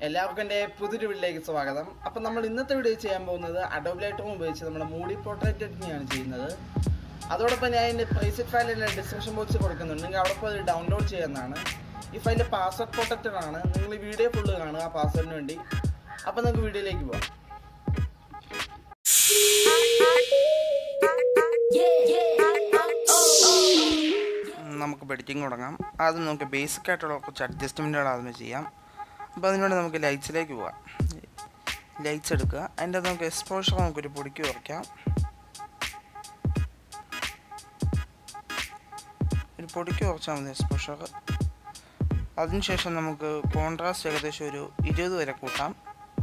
എല്ലാവർക്കും എൻ്റെ പുതിയൊരു വീട്ടിലേക്ക് സ്വാഗതം അപ്പം നമ്മൾ ഇന്നത്തെ വീഡിയോ ചെയ്യാൻ പോകുന്നത് അഡോബ് ലൈറ്റർ ഉപയോഗിച്ച് നമ്മുടെ മൂടി പോർട്രേറ്റ് എഡിറ്റിംഗാണ് ചെയ്യുന്നത് അതോടൊപ്പം ഞാൻ അതിൻ്റെ പ്രൈസറ്റ് ഫയൽ എൻ്റെ ഡിസ്ക്രിപ്ഷൻ ബോക്സിൽ കൊടുക്കുന്നുണ്ട് നിങ്ങൾ അവിടെ പോയി ഡൗൺലോഡ് ചെയ്യുന്നതാണ് ഈ ഫയൽ പാസ്വേഡ് പ്രൊട്ടക്റ്റഡ് ആണ് നിങ്ങൾ ഈ വീഡിയോ ഫുള്ള് കാണുക ആ പാസ്വേഡിന് വേണ്ടി അപ്പം നമുക്ക് വീഡിയോയിലേക്ക് പോകാം നമുക്ക് എഡിറ്റിംഗ് തുടങ്ങാം ആദ്യം നമുക്ക് ബേസിക് ആയിട്ടുള്ള കുറച്ച് അഡ്ജസ്റ്റ്മെൻറ്റുകൾ ആദ്യമേ ചെയ്യാം അപ്പോൾ അതിനുവേണ്ടി നമുക്ക് ലൈറ്റ്സിലേക്ക് പോകാം ലൈറ്റ്സ് എടുക്കുക അതിൻ്റെ അകത്ത് നമുക്ക് എക്സ്പോഷർ നമുക്കൊരു പൊടിക്ക് കുറയ്ക്കാം ഒരു പൊടിക്ക് കുറച്ചാൽ മതി എക്സ്പോഷർ അതിനുശേഷം നമുക്ക് കോൺട്രാസ്റ്റ് ഏകദേശം ഒരു ഇരുപത് വരെ കൂട്ടാം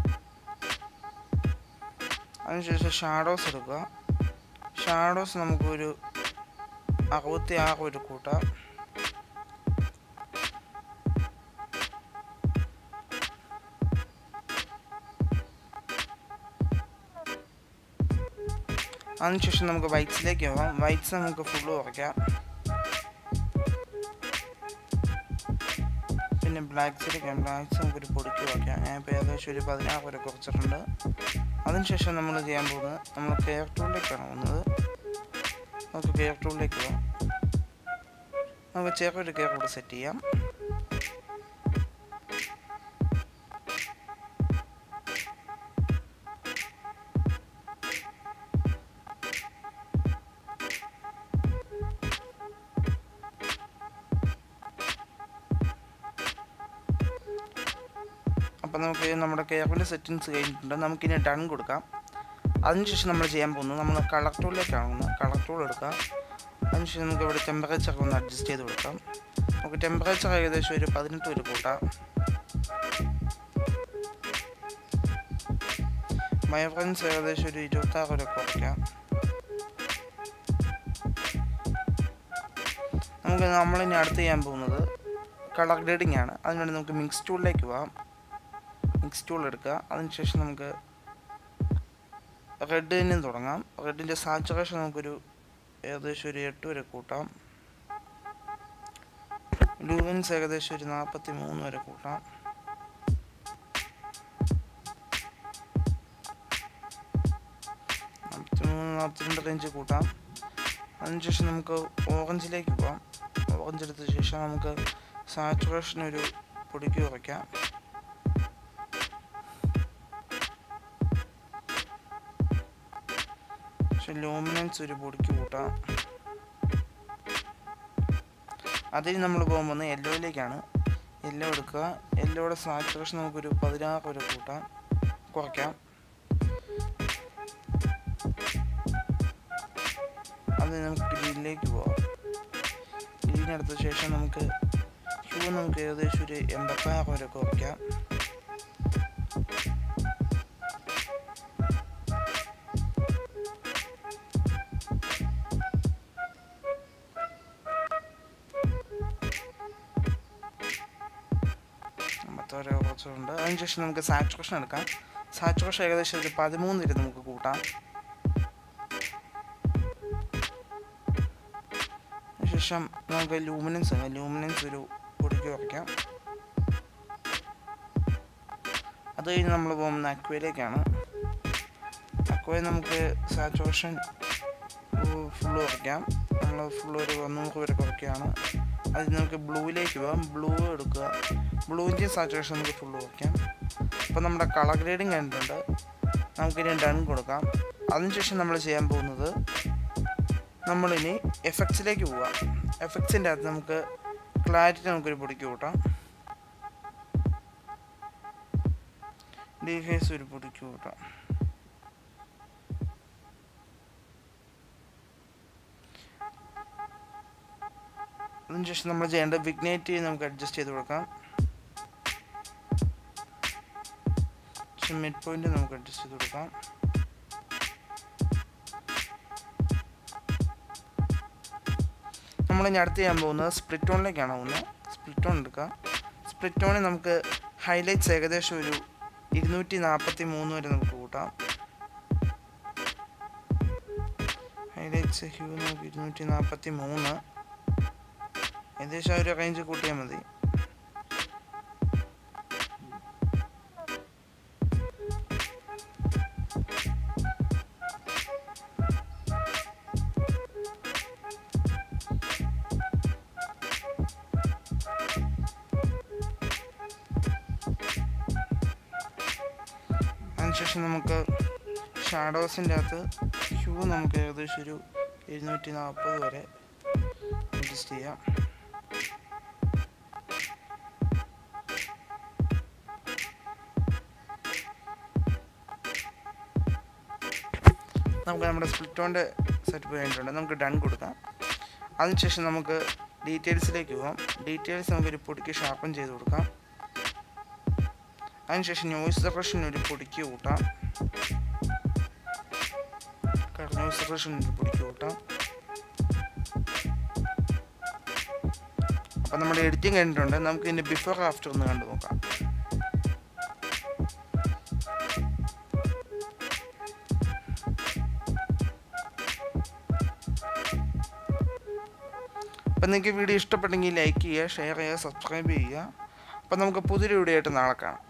അതിനുശേഷം ഷാഡോസ് എടുക്കുക ഷാഡോസ് നമുക്കൊരു അറുപത്തി ആറ് ഒരു കൂട്ടാം അതിനുശേഷം നമുക്ക് വൈറ്റ്സിലേക്ക് പോകാം വൈറ്റ്സ് നമുക്ക് ഫുള്ള് കുറയ്ക്കാം പിന്നെ ബ്ലാക്ക്സിലേക്ക് ബ്ലാക്ക്സ് നമുക്കൊരു പൊടിക്ക് കുറയ്ക്കാം ഞാൻ ഇപ്പോൾ ഏകദേശം ഒരു പതിനാറ് വരെ കുറച്ചിട്ടുണ്ട് അതിനുശേഷം നമ്മൾ ചെയ്യാൻ പോകുന്നത് നമ്മൾ കെയർ ടൂളിലേക്കാണ് പോകുന്നത് നമുക്ക് കെയർ ടൂളിലേക്ക് പോകാം നമുക്ക് ചെറിയൊരു കെയർ കൂടെ സെറ്റ് ചെയ്യാം അപ്പം നമുക്ക് നമ്മുടെ കേബിളിൻ്റെ സെറ്റിങ്സ് കഴിഞ്ഞിട്ടുണ്ട് നമുക്കിനി ഡൺ കൊടുക്കാം അതിനുശേഷം നമ്മൾ ചെയ്യാൻ പോകുന്നത് നമ്മൾ കളർ ടൂളിലേക്കാണ് പോകുന്നത് കളർ ടൂൾ എടുക്കാം അതിനുശേഷം നമുക്ക് ഇവിടെ ടെമ്പറേച്ചർ ഒന്ന് അഡ്ജസ്റ്റ് ചെയ്ത് കൊടുക്കാം നമുക്ക് ടെമ്പറേച്ചർ ഏകദേശം ഒരു പതിനെട്ട് വരെ കൂട്ടാം വൈബ്രൻസ് ഏകദേശം ഒരു ഇരുപത്താറ് വരെ കുറയ്ക്കാം നമുക്ക് നമ്മളിനി അടുത്ത് ചെയ്യാൻ പോകുന്നത് കളർ ഗ്രേഡിംഗ് ആണ് അതിനുവേണ്ടി നമുക്ക് മിക്സ് ടൂളിലേക്ക് പോകാം മിക്സ് ടൂൾ എടുക്കുക അതിനുശേഷം നമുക്ക് റെഡ് തന്നെയും തുടങ്ങാം റെഡിൻ്റെ സാച്ചുറേഷൻ നമുക്കൊരു ഏകദേശം ഒരു എട്ട് വരെ കൂട്ടാം ലൂവൻസ് ഏകദേശം ഒരു നാൽപ്പത്തി മൂന്ന് വരെ കൂട്ടാം നാൽപ്പത്തി മൂന്ന് നാൽപ്പത്തിരണ്ട് റേഞ്ച് കൂട്ടാം അതിനുശേഷം നമുക്ക് ഓറഞ്ചിലേക്ക് പോകാം ഓറഞ്ച് എടുത്ത ശേഷം നമുക്ക് സാച്ചുറേഷൻ ഒരു പൊടിക്ക് കുറയ്ക്കാം പക്ഷെ ലൂമിനൻസ് ഒരു പൊടിക്ക് കൂട്ടാം അതിൽ നമ്മൾ പോകുമ്പോൾ യെല്ലോയിലേക്കാണ് യെല്ലോ എടുക്കുക യെല്ലോയുടെ സാച്ചുറേഷൻ നമുക്കൊരു പതിനാറ് വരെ കൂട്ടാം കുറയ്ക്കാം അത് നമുക്ക് ഗ്രീനിലേക്ക് പോവാം ഗ്രീൻ എടുത്ത ശേഷം നമുക്ക് ഹ്യൂ നമുക്ക് ഏകദേശം ഒരു എൺപത്താറ് വരെ കുറയ്ക്കാം അമ്പത്തോരോ കുറച്ചുണ്ട് അതിനുശേഷം നമുക്ക് സാച്ചുറേഷൻ എടുക്കാം സാച്ചുറേഷൻ ഏകദേശം ഒരു പതിമൂന്ന് വരെ നമുക്ക് കൂട്ടാം ശേഷം നമുക്ക് ലൂമിനൻസ് ആണ് ലൂമിനൻസ് ഒരു പൊടിക്ക് കുറയ്ക്കാം അത് കഴിഞ്ഞ് നമ്മൾ പോകുന്നത് അക്വയിലേക്കാണ് അക്വയിൽ നമുക്ക് സാച്ചുറേഷൻ ഫുള്ള് കുറയ്ക്കാം നമ്മൾ ഫുള്ള് ഒരു നൂറ് വരെ കുറയ്ക്കുകയാണ് അത് നമുക്ക് ബ്ലൂവിലേക്ക് പോകാം ബ്ലൂ എടുക്കുക ബ്ലൂവിൻ്റെ സാച്ചുറേഷൻ നമുക്ക് ഫുള്ള് കുറയ്ക്കാം അപ്പോൾ നമ്മുടെ കളർ ഗ്രേഡിങ് കണ്ടിട്ടുണ്ട് നമുക്കിനി ഡൺ കൊടുക്കാം അതിനുശേഷം നമ്മൾ ചെയ്യാൻ പോകുന്നത് നമ്മളിനി എഫക്ട്സിലേക്ക് പോവാം എഫക്ട്സിൻ്റെ അകത്ത് നമുക്ക് ക്ലാരിറ്റി നമുക്കൊരു പൊടിക്ക് കൂട്ടാം ഡിഫേസ് ഒരു പൊടിക്ക് കൂട്ടാം അതിനുശേഷം നമ്മൾ ചെയ്യേണ്ട വിഗ്നേറ്റ് നമുക്ക് അഡ്ജസ്റ്റ് ചെയ്ത് കൊടുക്കാം മിഡ് പോയിന്റ് നമുക്ക് അഡ്ജസ്റ്റ് ചെയ്ത് കൊടുക്കാം നമ്മൾ ഇനി അടുത്ത് ചെയ്യാൻ പോകുന്നത് സ്പ്ലിറ്റ് ഓണിലേക്കാണ് പോകുന്നത് സ്പ്ലിറ്റ് ഓൺ എടുക്കുക സ്പ്ലിറ്റ് ഓണിൽ നമുക്ക് ഹൈലൈറ്റ്സ് ഏകദേശം ഒരു ഇരുന്നൂറ്റി നാൽപ്പത്തി മൂന്ന് വരെ നമുക്ക് കൂട്ടാം ഹൈലൈറ്റ്സ് ഹ്യൂ നമുക്ക് ഇരുന്നൂറ്റി നാൽപ്പത്തി മൂന്ന് ഏകദേശം ആ ഒരു റേഞ്ച് കൂട്ടിയാൽ മതി അതിനുശേഷം നമുക്ക് ഷാഡോസിൻ്റെ അകത്ത് ഹ്യൂ നമുക്ക് ഏകദേശം ഒരു എഴുന്നൂറ്റി നാൽപ്പത് വരെ അഡ്ജസ്റ്റ് ചെയ്യാം നമുക്ക് നമ്മുടെ സ്പ്ലിറ്റോൻ്റെ സെറ്റ് കഴിഞ്ഞിട്ടുണ്ട് നമുക്ക് ഡൺ കൊടുക്കാം അതിനുശേഷം നമുക്ക് ഡീറ്റെയിൽസിലേക്ക് പോകാം ഡീറ്റെയിൽസ് നമുക്കൊരു പൊടിക്ക് ഷാർപ്പൻ ചെയ്ത് കൊടുക്കാം അതിനുശേഷം നോയ്സ് സെപ്പറേഷൻ ഒരു പൊടിക്ക് കൂട്ടാം നോയ്സ് സെപ്പറേഷൻ ഒരു പൊടിക്ക് കൂട്ടാം അപ്പം നമ്മുടെ എഡിറ്റിംഗ് കഴിഞ്ഞിട്ടുണ്ട് നമുക്ക് ഇതിൻ്റെ ബിഫോർ ആഫ്റ്റർ ഒന്ന് കണ്ടു നോക്കാം അപ്പം നിങ്ങൾക്ക് വീഡിയോ ഇഷ്ടപ്പെട്ടെങ്കിൽ ലൈക്ക് ചെയ്യുക ഷെയർ ചെയ്യുക സബ്സ്ക്രൈബ് ചെയ്യുക അപ്പം നമുക്ക് പുതിയൊരു വീഡിയോ ആയിട്ട് നാളെ കാണാം